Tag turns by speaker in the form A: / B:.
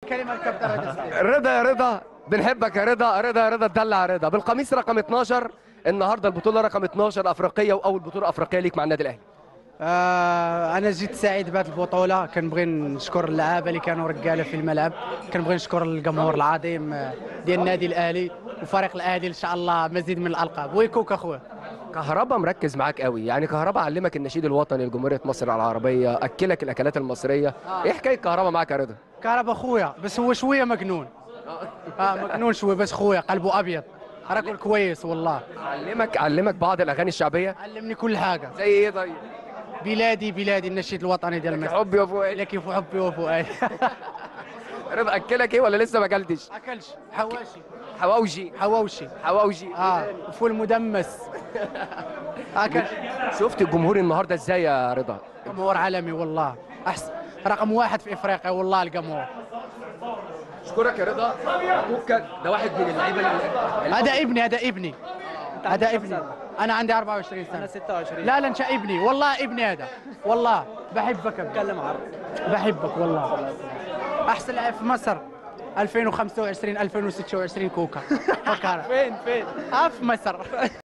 A: كلمه كابتن رجب
B: رضا يا رضا بنحبك يا رضا رضا يا رضا تدلع يا رضا بالقميص رقم 12 النهارده البطوله رقم 12 افريقيه واول بطوله افريقيه ليك مع النادي الاهلي
A: آه انا جيت سعيد بهذه البطوله كنبغي نشكر اللعابه اللي كانوا رجاله في الملعب كنبغي نشكر الجمهور العظيم آه، ديال النادي الاهلي وفريق الاهلي ان شاء الله مزيد من الالقاب ويكوك اخويا
B: كهربا مركز معاك قوي يعني كهربا علمك النشيد الوطني لجمهوريه مصر العربيه اكلك الاكلات المصريه ايه حكايه كهربا معاك يا رضا
A: كهربا اخويا بس هو شويه مجنون اه مجنون شويه بس خويا قلبه ابيض رجل كويس والله
B: علمك علمك بعض الاغاني الشعبيه
A: علمني كل حاجه
B: زي ايه طيب
A: بلادي بلادي النشيد الوطني ديال مصر
B: حبي وفؤاد
A: لك في حبي وفؤادي
B: رضا اكلك ايه ولا لسه ما اكلتش
A: اكلش حواشي
B: حواوشي
A: حواوشي
B: حواوشي
A: اه وفول مدمس اكل
B: شفت الجمهور النهارده ازاي يا رضا
A: جمهور عالمي والله احسن رقم واحد في افريقيا والله الجمهور
B: اشكرك يا رضا ابوك ده واحد من اللعيبه اللي
A: هذا ابني هذا ابني هذا ابني انا عندي 24 سنه
C: انا 26
A: لا لا انت ابني والله ابني هذا والله بحبك اتكلم عربي بحبك والله احسن لاعب في مصر 2025 2026 كوكا فكر
C: فين فين
A: آه في مصر